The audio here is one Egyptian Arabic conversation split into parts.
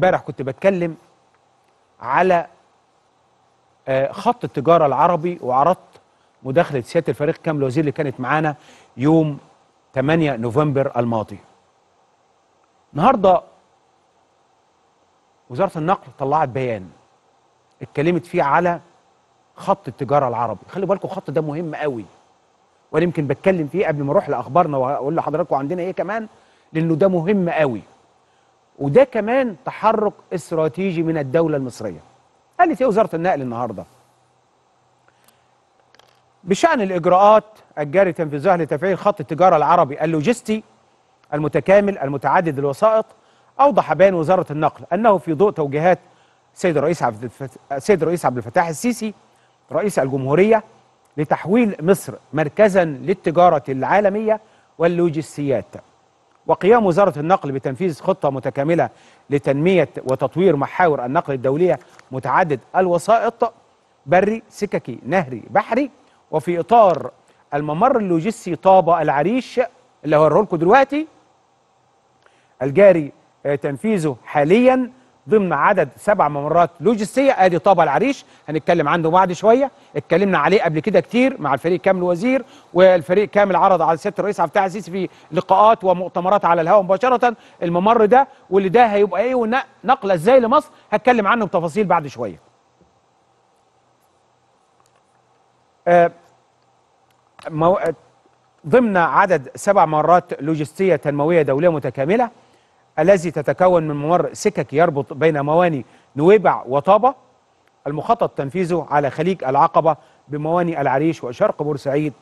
امبارح كنت بتكلم على آه، خط التجاره العربي وعرضت مداخله سياده الفريق كامل الوزير اللي كانت معانا يوم 8 نوفمبر الماضي. النهارده وزاره النقل طلعت بيان اتكلمت فيه على خط التجاره العربي، خلي بالكم الخط ده مهم قوي. وانا يمكن بتكلم فيه قبل ما اروح لاخبارنا واقول لحضراتكم عندنا ايه كمان لانه ده مهم قوي. وده كمان تحرك استراتيجي من الدوله المصريه. قالت ايه وزاره النقل النهارده؟ بشان الاجراءات الجاري تنفيذها لتفعيل خط التجاره العربي اللوجستي المتكامل المتعدد الوسائط اوضح بيان وزاره النقل انه في ضوء توجيهات السيد الرئيس عبد الفت... السيد الرئيس عبد الفتاح السيسي رئيس الجمهوريه لتحويل مصر مركزا للتجاره العالميه واللوجستيات وقيام وزاره النقل بتنفيذ خطه متكامله لتنميه وتطوير محاور النقل الدوليه متعدد الوسائط بري سككي نهري بحري وفي اطار الممر اللوجستي طابه العريش اللي هوريه لكم دلوقتي الجاري آه، تنفيذه حاليا ضمن عدد سبع ممرات لوجستيه ادي طابه العريش هنتكلم عنه بعد شويه اتكلمنا عليه قبل كده كتير مع الفريق كامل وزير والفريق كامل عرض على سياده الرئيس عبد الفتاح السيسي في لقاءات ومؤتمرات على الهواء مباشره الممر ده واللي ده هيبقى ايه ونقله ازاي لمصر هتكلم عنه بتفاصيل بعد شويه آه، مو... ضمن عدد سبع مرات لوجستية تنموية دولية متكاملة الذي تتكون من ممر سكك يربط بين مواني نويبع وطابة المخطط تنفيذه على خليج العقبة بمواني العريش وشرق بورسعيد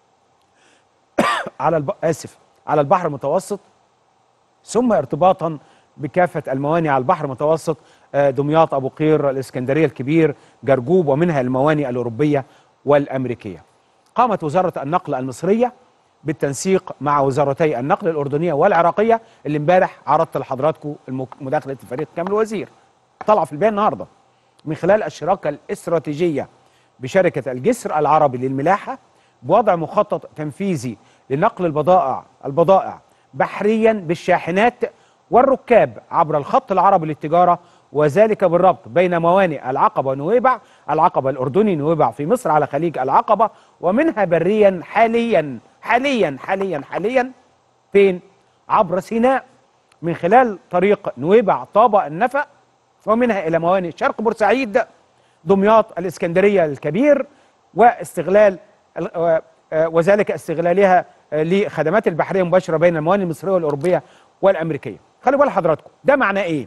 على الب... آسف على البحر المتوسط ثم ارتباطا بكافة المواني على البحر المتوسط آه، دمياط أبو قير الإسكندرية الكبير جرجوب ومنها المواني الأوروبية والأمريكية قامت وزارة النقل المصرية بالتنسيق مع وزارتي النقل الأردنية والعراقية اللي امبارح عرضت لحضراتكم المك- مداخلة الفريق كامل وزير طلع في البيان النهارده من خلال الشراكة الاستراتيجية بشركة الجسر العربي للملاحة بوضع مخطط تنفيذي لنقل البضائع البضائع بحريا بالشاحنات والركاب عبر الخط العربي للتجارة وذلك بالربط بين موانئ العقبة ونويبع العقبة الأردني نويبع في مصر على خليج العقبة ومنها بريا حاليا حاليا حاليا حاليا فين عبر سيناء من خلال طريق نويبع طابة النفق ومنها إلى موانئ شرق بورسعيد دمياط الإسكندرية الكبير واستغلال ال- و- آه، وذلك استغلالها آه، لخدمات البحرية مباشرة بين الموانئ المصرية والأوروبية والأمريكية خلي بال حضراتكم ده معناه إيه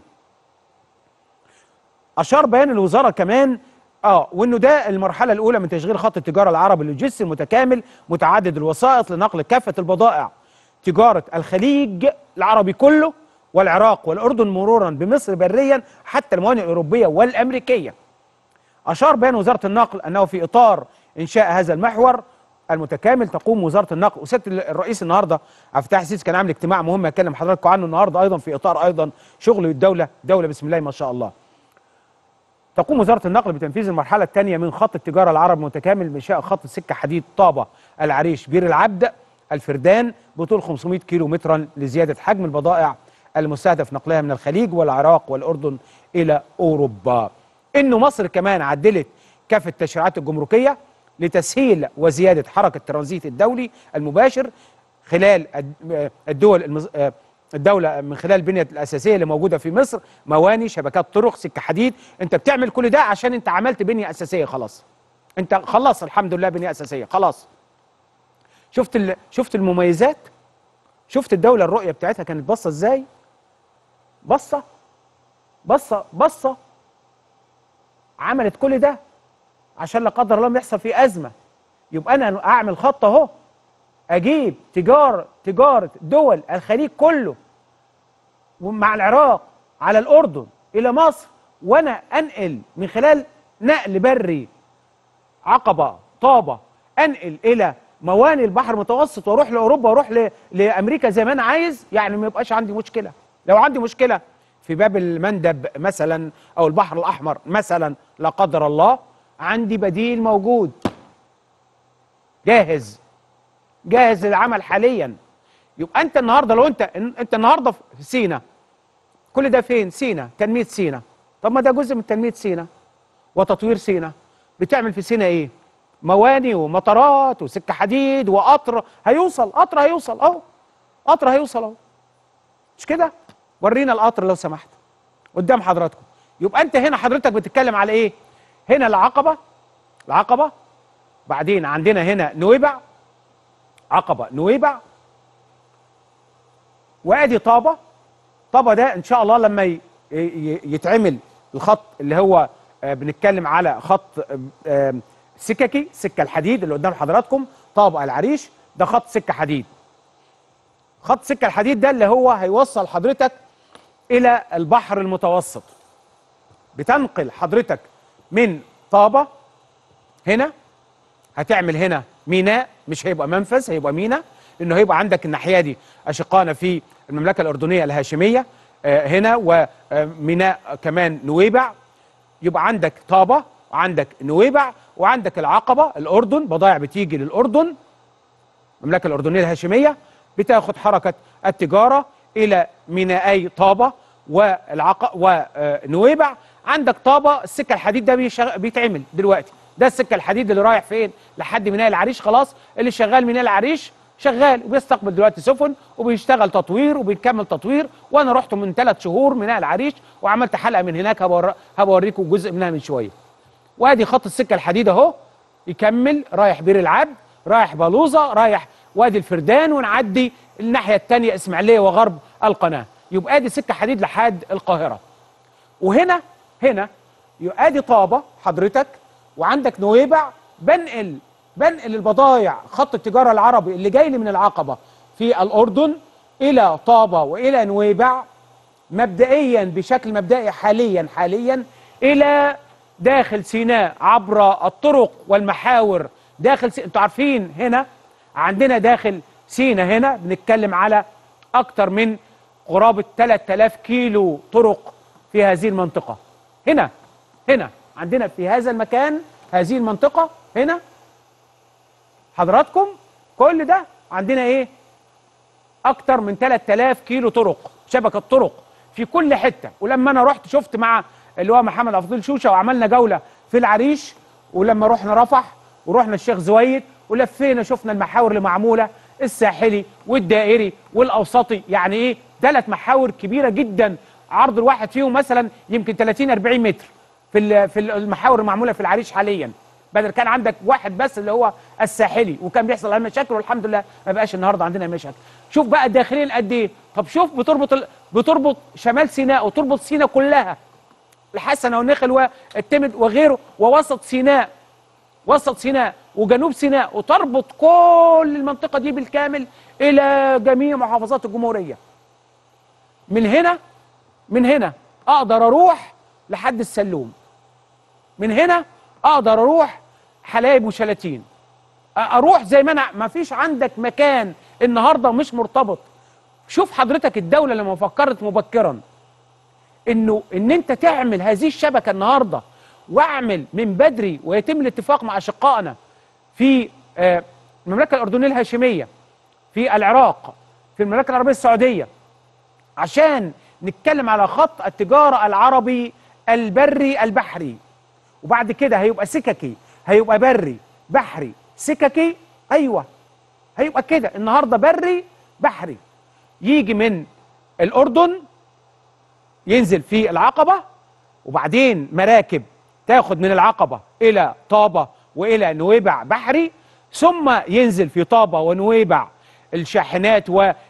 اشار بيان الوزاره كمان اه وانه ده المرحله الاولى من تشغيل خط التجاره العربي اللوجستي المتكامل متعدد الوسائط لنقل كافه البضائع تجاره الخليج العربي كله والعراق والاردن مرورا بمصر بريا حتى الموانئ الاوروبيه والامريكيه أشار بيان وزارة النقل أنه في إطار إنشاء هذا المحور المتكامل تقوم وزارة النقل وسيادة الرئيس النهاردة عبد الفتاح السيسي كان عامل اجتماع مهم أكلم حضراتكم عنه النهاردة أيضا في إطار أيضا شغل الدولة دولة بسم الله ما شاء الله تقوم وزارة النقل بتنفيذ المرحلة الثانية من خط التجارة العربي المتكامل بإنشاء خط سكة حديد طابة العريش بير العبد الفردان بطول 500 كيلو مترا لزيادة حجم البضائع المستهدف نقلها من الخليج والعراق والأردن إلى أوروبا إنه مصر كمان عدلت كافة التشريعات الجمركية لتسهيل وزيادة حركة الترانزيت الدولي المباشر خلال الد- الدول المز... الدولة من خلال البنية الأساسية اللي موجودة في مصر مواني شبكات طرق سكة حديد أنت بتعمل كل ده عشان أنت عملت بنية أساسية خلاص أنت خلاص الحمد لله بنية أساسية خلاص شفت ال... شفت المميزات شفت الدولة الرؤية بتاعتها كانت باصة إزاي بصة بصة بصة عملت كل ده عشان لا قدر الله ما يحصل فيه أزمة يبقى أنا أعمل خط أهو اجيب تجاره تجاره دول الخليج كله ومع العراق على الاردن الى مصر وانا انقل من خلال نقل بري عقبه طابه انقل الى مواني البحر المتوسط واروح لاوروبا واروح ل- لامريكا زي ما انا عايز يعني ما يبقاش عندي مشكله لو عندي مشكله في باب المندب مثلا او البحر الاحمر مثلا لا قدر الله عندي بديل موجود جاهز جاهز للعمل حاليا يبقى انت النهارده لو انت انت النهارده في سينا كل ده فين سينا تنميه سينا طب ما ده جزء من تنميه سينا وتطوير سينا بتعمل في سينا ايه مواني ومطارات وسكه حديد وقطر هيوصل قطر هيوصل اهو قطر هيوصل اهو مش كده ورينا القطر لو سمحت قدام حضراتكم يبقى انت هنا حضرتك بتتكلم على ايه هنا العقبه العقبه بعدين عندنا هنا نويبع عقبه نويبع وادي طابه طابه ده ان شاء الله لما ي- ي- يتعمل الخط اللي هو آه، بنتكلم على خط آه، آه، سككي سكه الحديد اللي قدام حضراتكم طابه العريش ده خط سكه حديد خط سكه الحديد ده اللي هو هيوصل حضرتك الى البحر المتوسط بتنقل حضرتك من طابه هنا هتعمل هنا ميناء مش هيبقى منفذ هيبقى ميناء لانه هيبقى عندك الناحيه دي اشقائنا في المملكه الاردنيه الهاشميه آه، هنا وميناء كمان نويبع يبقى عندك طابه وعندك نويبع وعندك العقبه الاردن بضائع بتيجي للاردن المملكه الاردنيه الهاشميه بتاخد حركه التجاره الى مينائي طابه والعق ونويبع عندك طابه السكه الحديد ده بيشغ... بيتعمل دلوقتي ده السكه الحديد اللي رايح فين لحد ميناء العريش خلاص اللي شغال ميناء العريش شغال وبيستقبل دلوقتي سفن وبيشتغل تطوير وبيكمل تطوير وانا رحت من ثلاث شهور ميناء العريش وعملت حلقه من هناك هبور... هبوريكم جزء منها من شويه وادي خط السكه الحديد اهو يكمل رايح بير العبد رايح بلوزه رايح وادي الفردان ونعدي الناحيه الثانيه اسماعيليه وغرب القناه يبقى ادي سكه حديد لحد القاهره وهنا هنا يبقى ادي طابه حضرتك وعندك نويبع بنقل بنقل البضايع خط التجاره العربي اللي جاي لي من العقبه في الاردن الى طابه والى نويبع مبدئيا بشكل مبدئي حاليا حاليا الى داخل سيناء عبر الطرق والمحاور داخل سي... انتوا عارفين هنا عندنا داخل سيناء هنا بنتكلم على اكتر من قرابه 3000 كيلو طرق في هذه المنطقه هنا هنا عندنا في هذا المكان هذه المنطقه هنا حضراتكم كل ده عندنا ايه اكتر من 3000 كيلو طرق شبكه طرق في كل حته ولما انا رحت شفت مع اللي هو محمد عبد شوشه وعملنا جوله في العريش ولما رحنا رفح ورحنا الشيخ زويد ولفينا شفنا المحاور اللي معموله الساحلي والدائري والاوسطي يعني ايه ثلاث محاور كبيره جدا عرض الواحد فيهم مثلا يمكن 30 40 متر في ال- في المحاور المعموله في العريش حاليا بدل كان عندك واحد بس اللي هو الساحلي وكان بيحصل عليه مشاكل والحمد لله ما بقاش النهارده عندنا مشاكل شوف بقى الداخلين قد ايه طب شوف بتربط ال... بتربط شمال سيناء وتربط سيناء كلها الحسنه والنخل والتمد وغيره ووسط سيناء وسط سيناء وجنوب سيناء وتربط كل المنطقه دي بالكامل الى جميع محافظات الجمهوريه من هنا من هنا اقدر اروح لحد السلوم من هنا اقدر اروح حلايب وشلاتين أ- اروح زي ما انا ما فيش عندك مكان النهارده مش مرتبط شوف حضرتك الدوله لما فكرت مبكرا انه ان انت تعمل هذه الشبكه النهارده واعمل من بدري ويتم الاتفاق مع اشقائنا في آه، المملكه الاردنيه الهاشميه في العراق في المملكه العربيه السعوديه عشان نتكلم على خط التجاره العربي البري البحري وبعد كده هيبقى سككي هيبقى بري بحري سككي ايوه هيبقى كده النهارده بري بحري يجي من الاردن ينزل في العقبه وبعدين مراكب تاخد من العقبه الى طابه والى نويبع بحري ثم ينزل في طابه ونويبع الشاحنات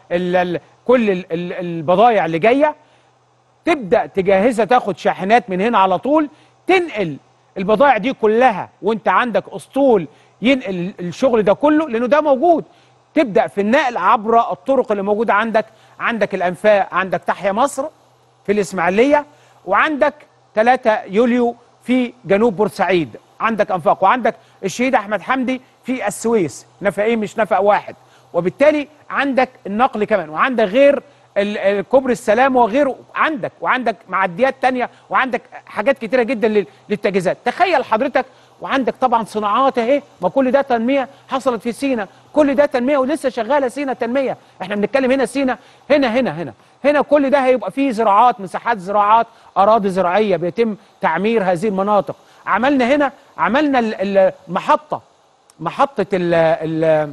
وكل البضائع اللي جايه تبدا تجهزها تاخد شاحنات من هنا على طول تنقل البضائع دي كلها وانت عندك اسطول ينقل الشغل ده كله لانه ده موجود تبدا في النقل عبر الطرق اللي موجوده عندك عندك الانفاق عندك تحيا مصر في الاسماعيليه وعندك 3 يوليو في جنوب بورسعيد عندك انفاق وعندك الشهيد احمد حمدي في السويس نفقين مش نفق واحد وبالتالي عندك النقل كمان وعندك غير ال- ال- كوبري السلام وغيره عندك وعندك معديات تانية وعندك حاجات كتيرة جدا لل- للتجهيزات تخيل حضرتك وعندك طبعا صناعات اهي ما كل ده تنمية حصلت في سينا كل ده تنمية ولسه شغالة سينا تنمية احنا بنتكلم هنا سينا هنا هنا هنا هنا كل ده هيبقى فيه زراعات مساحات زراعات اراضي زراعيه بيتم تعمير هذه المناطق عملنا هنا عملنا ال- ال- المحطه محطه ال ال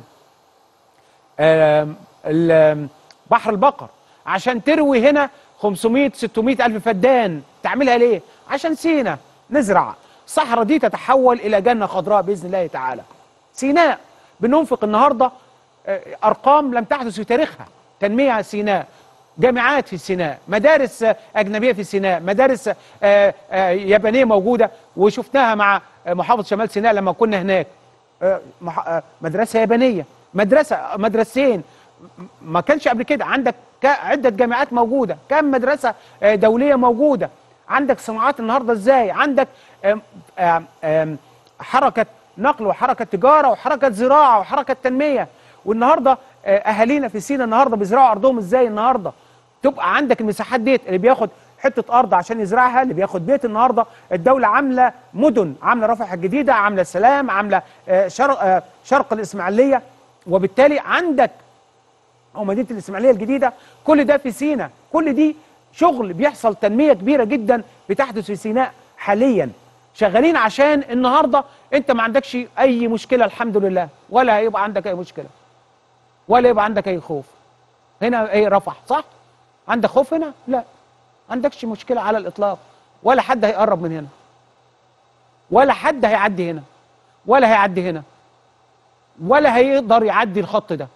آم، ال- بحر البقر عشان تروي هنا 500 600 الف فدان تعملها ليه عشان سينا نزرع الصحراء دي تتحول الى جنه خضراء باذن الله تعالى سيناء بننفق النهارده آه، ارقام لم تحدث في تاريخها تنميه سيناء جامعات في سيناء مدارس آه، اجنبيه في سيناء مدارس آه، آه، يابانيه موجوده وشفناها مع آه، محافظ شمال سيناء لما كنا هناك آه، مح- آه، مدرسه يابانيه مدرسه مدرستين م- ما كانش قبل كده عندك ك- عده جامعات موجوده كم مدرسه آه، دوليه موجوده عندك صناعات النهارده ازاي عندك آم، آم، آم، حركه نقل وحركه تجاره وحركه زراعه وحركه تنميه والنهارده آه، اهالينا في سينا النهارده بيزرعوا ارضهم ازاي النهارده تبقى عندك المساحات ديت اللي بياخد حته ارض عشان يزرعها اللي بياخد بيت النهارده الدوله عامله مدن عامله رفح الجديده عامله السلام عامله آه، شرق آه، شرق الاسماعيليه وبالتالي عندك او مدينه الاسماعيليه الجديده كل ده في سينا كل دي شغل بيحصل تنميه كبيره جدا بتحدث في سيناء حاليا شغالين عشان النهارده انت ما عندكش اي مشكله الحمد لله ولا هيبقى عندك اي مشكله ولا يبقى عندك اي خوف هنا ايه رفح صح عندك خوف هنا لا عندكش مشكله على الاطلاق ولا حد هيقرب من هنا ولا حد هيعدي هنا ولا هيعدي هنا ولا هيقدر يعدي الخط ده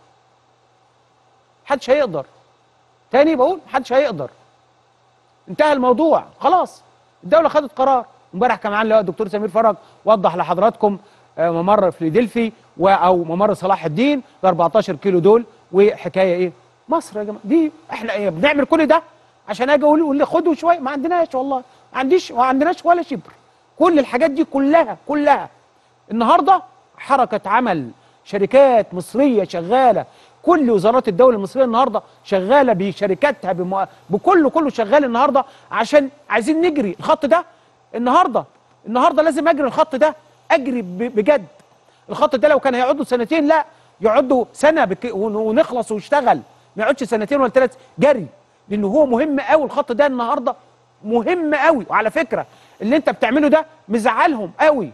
محدش هيقدر تاني بقول محدش هيقدر انتهى الموضوع خلاص الدولة خدت قرار امبارح كان معانا اللواء الدكتور سمير فرج وضح لحضراتكم آه، ممر فيلادلفي و- او ممر صلاح الدين ال 14 كيلو دول وحكايه ايه مصر يا جماعه دي احنا ايه بنعمل كل ده عشان اجي اقول واللي خدوا شويه ما عندناش والله ما عنديش ما عندناش ولا شبر كل الحاجات دي كلها كلها النهارده حركه عمل شركات مصريه شغاله كل وزارات الدوله المصريه النهارده شغاله بشركاتها بمو... بكله كله شغال النهارده عشان عايزين نجري الخط ده النهارده النهارده لازم اجري الخط ده اجري ب... بجد الخط ده لو كان هيقعدوا سنتين لا يقعدوا سنه بك... ون- ونخلص ويشتغل ما يقعدش سنتين ولا ثلاث جري لان هو مهم قوي الخط ده النهارده مهم قوي وعلى فكره اللي انت بتعمله ده مزعلهم قوي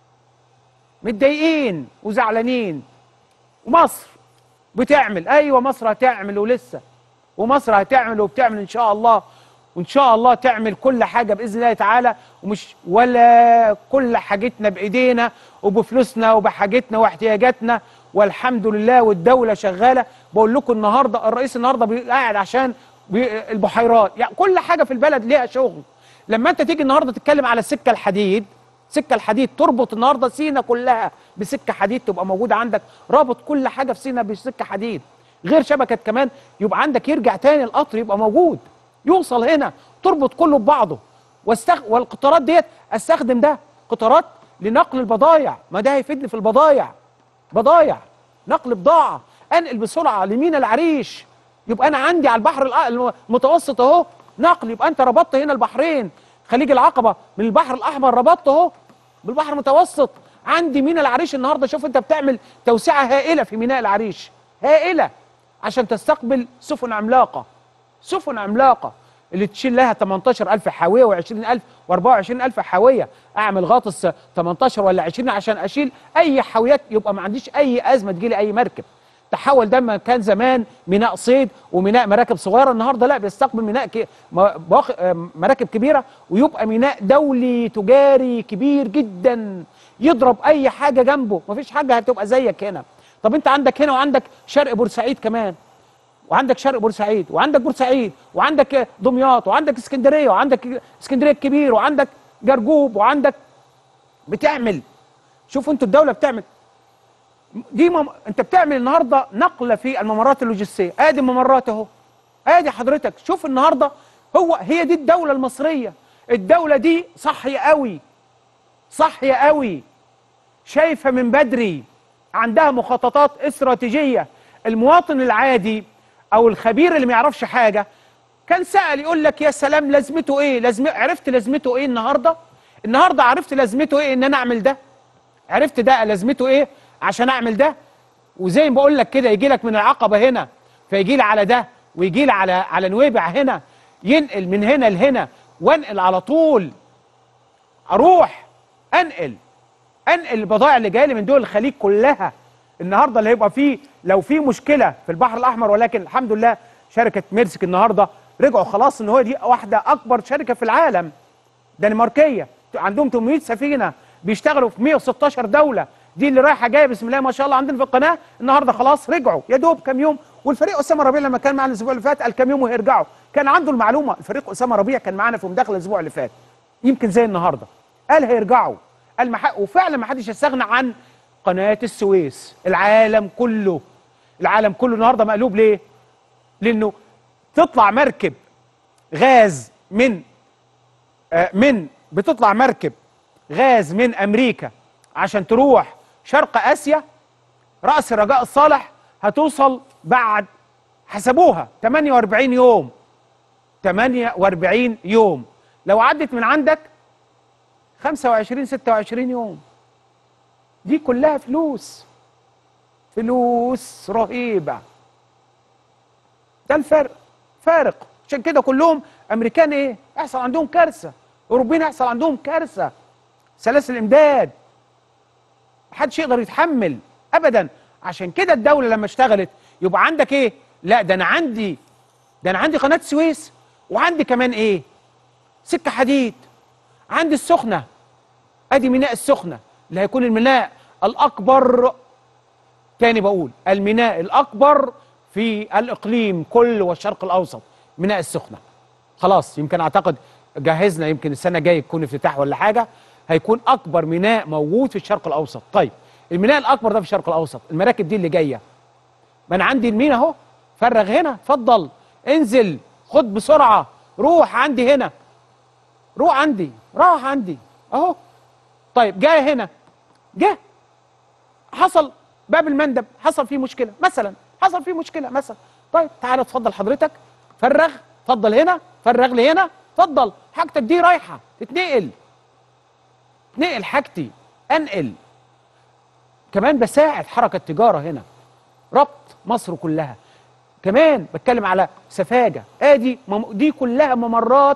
متضايقين وزعلانين ومصر بتعمل ايوه مصر هتعمل ولسه ومصر هتعمل وبتعمل ان شاء الله وان شاء الله تعمل كل حاجه باذن الله تعالى ومش ولا كل حاجتنا بايدينا وبفلوسنا وبحاجتنا واحتياجاتنا والحمد لله والدوله شغاله بقول لكم النهارده الرئيس النهارده بي- قاعد عشان بي- البحيرات يعني كل حاجه في البلد ليها شغل لما انت تيجي النهارده تتكلم على السكه الحديد سكه الحديد تربط النهارده سينا كلها بسكه حديد تبقى موجوده عندك رابط كل حاجه في سينا بسكه حديد غير شبكه كمان يبقى عندك يرجع تاني القطر يبقى موجود يوصل هنا تربط كله ببعضه واستخ... والقطارات ديت استخدم ده قطارات لنقل البضايع ما ده هيفيدني في البضايع بضايع نقل بضاعه انقل بسرعه لمينا العريش يبقى انا عندي على البحر الأ- المتوسط اهو نقل يبقى انت ربطت هنا البحرين خليج العقبه من البحر الاحمر ربطت اهو بالبحر المتوسط عندي مينا العريش النهارده شوف انت بتعمل توسعه هائله في ميناء العريش هائله عشان تستقبل سفن عملاقه سفن عملاقه اللي تشيل لها 18000 حاويه و20000 و24000 حاويه اعمل غاطس 18 ولا 20 عشان اشيل اي حاويات يبقى ما عنديش اي ازمه تجيلي اي مركب تحول ده ما كان زمان ميناء صيد وميناء مراكب صغيره النهارده لا بيستقبل ميناء ك... م- بواخ... آه، مراكب كبيره ويبقى ميناء دولي تجاري كبير جدا يضرب اي حاجه جنبه مفيش حاجه هتبقى زيك هنا طب انت عندك هنا وعندك شرق بورسعيد كمان وعندك شرق بورسعيد وعندك بورسعيد وعندك دمياط وعندك اسكندريه وعندك اسكندريه الكبير وعندك جرجوب وعندك بتعمل شوفوا انتوا الدوله بتعمل دي مم... انت بتعمل النهارده نقله في الممرات اللوجستيه ادي الممرات اهو ادي حضرتك شوف النهارده هو هي دي الدوله المصريه الدوله دي صحيه قوي صحيه قوي شايفه من بدري عندها مخططات استراتيجيه المواطن العادي او الخبير اللي ما يعرفش حاجه كان سأل يقول لك يا سلام لازمته ايه لازم عرفت لازمته ايه النهارده النهارده عرفت لازمته ايه ان انا اعمل ده عرفت ده لازمته ايه عشان اعمل ده وزي ما بقول لك كده يجي لك من العقبه هنا فيجي لي على ده ويجي لي على على نويبع هنا ينقل من هنا لهنا وانقل على طول اروح انقل انقل البضائع اللي جايه لي من دول الخليج كلها النهارده اللي هيبقى فيه لو في مشكله في البحر الاحمر ولكن الحمد لله شركه ميرسك النهارده رجعوا خلاص ان هو دي واحده اكبر شركه في العالم دنماركيه عندهم 800 سفينه بيشتغلوا في 116 دوله دي اللي رايحه جايه بسم الله ما شاء الله عندنا في القناه النهارده خلاص رجعوا يا دوب كام يوم والفريق اسامه ربيع لما كان معانا الاسبوع اللي فات قال كام يوم وهيرجعوا كان عنده المعلومه الفريق اسامه ربيع كان معانا في مداخله الاسبوع اللي فات يمكن زي النهارده قال هيرجعوا قال ما حق- وفعلا ما حدش يستغنى عن قناه السويس العالم كله العالم كله النهارده مقلوب ليه؟ لانه تطلع مركب غاز من آه، من بتطلع مركب غاز من امريكا عشان تروح شرق اسيا راس الرجاء الصالح هتوصل بعد حسبوها 48 يوم 48 يوم لو عدت من عندك 25 26 يوم دي كلها فلوس فلوس رهيبه ده الفرق فارق عشان كده كلهم امريكان ايه يحصل عندهم كارثه اوروبيين يحصل عندهم كارثه سلاسل امداد محدش يقدر يتحمل ابدا عشان كده الدوله لما اشتغلت يبقى عندك ايه لا ده انا عندي ده انا عندي قناه السويس وعندي كمان ايه سكه حديد عندي السخنه ادي ميناء السخنه اللي هيكون الميناء الاكبر تاني بقول الميناء الاكبر في الاقليم كله والشرق الاوسط ميناء السخنه خلاص يمكن اعتقد جهزنا يمكن السنه الجايه يكون افتتاح ولا حاجه هيكون اكبر ميناء موجود في الشرق الاوسط طيب الميناء الاكبر ده في الشرق الاوسط المراكب دي اللي جايه ما انا عندي المينا اهو فرغ هنا اتفضل انزل خد بسرعه روح عندي هنا روح عندي راح عندي اهو طيب جاي هنا جه حصل باب المندب حصل فيه مشكله مثلا حصل فيه مشكله مثلا طيب تعالى اتفضل حضرتك فرغ اتفضل هنا فرغ لي هنا اتفضل حاجتك دي رايحه تتنقل تنقل حاجتي انقل كمان بساعد حركه تجاره هنا ربط مصر كلها كمان بتكلم على سفاجه ادي مم- دي كلها ممرات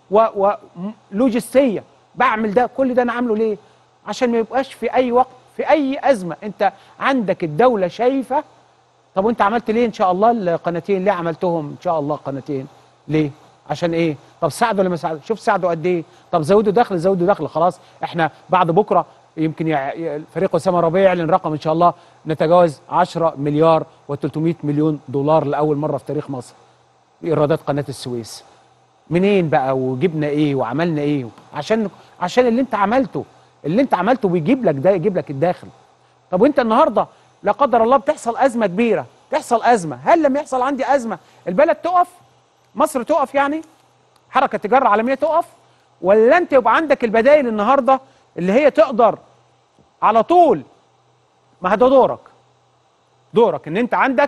ولوجستيه بعمل ده كل ده انا عامله ليه عشان ما يبقاش في اي وقت في اي ازمه انت عندك الدوله شايفه طب وانت عملت ليه ان شاء الله القناتين ليه عملتهم ان شاء الله قناتين ليه عشان ايه طب ساعدوا ولا ما ساعدوا شوف ساعدوا قد ايه طب زودوا دخل زودوا دخل خلاص احنا بعد بكره يمكن يع- ي- فريق اسامه ربيع يعلن رقم ان شاء الله نتجاوز 10 مليار و300 مليون دولار لاول مره في تاريخ مصر ايرادات قناه السويس منين بقى وجبنا ايه وعملنا ايه عشان عشان اللي انت عملته اللي انت عملته بيجيب لك ده يجيب لك الداخل طب وانت النهارده لا قدر الله بتحصل ازمه كبيره تحصل ازمه هل لما يحصل عندي ازمه البلد تقف مصر تقف يعني حركه تجاره عالميه تقف ولا انت يبقى عندك البدائل النهارده اللي هي تقدر على طول ما ده دورك دورك ان انت عندك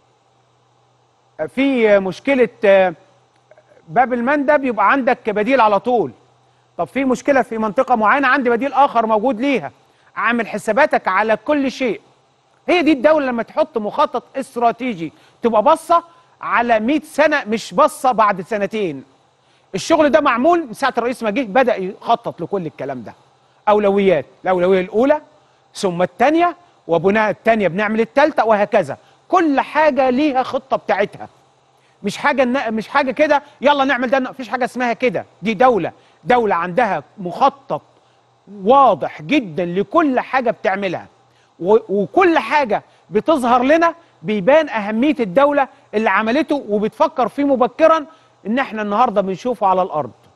في مشكله آه، باب المندب يبقى عندك بديل على طول طب في مشكله في منطقه معينه عندي بديل اخر موجود ليها عامل حساباتك على كل شيء هي دي الدوله لما تحط مخطط استراتيجي تبقى باصه على 100 سنه مش باصه بعد سنتين الشغل ده معمول من ساعه الرئيس ما جه بدا يخطط لكل الكلام ده اولويات الاولويه الاولى ثم الثانيه وبناء الثانيه بنعمل الثالثه وهكذا كل حاجه ليها خطه بتاعتها مش حاجه إن- مش حاجه كده يلا نعمل ده مفيش حاجه اسمها كده دي دوله دوله عندها مخطط واضح جدا لكل حاجه بتعملها و- وكل حاجه بتظهر لنا بيبان اهميه الدوله اللي عملته وبتفكر فيه مبكرا ان احنا النهارده بنشوفه على الارض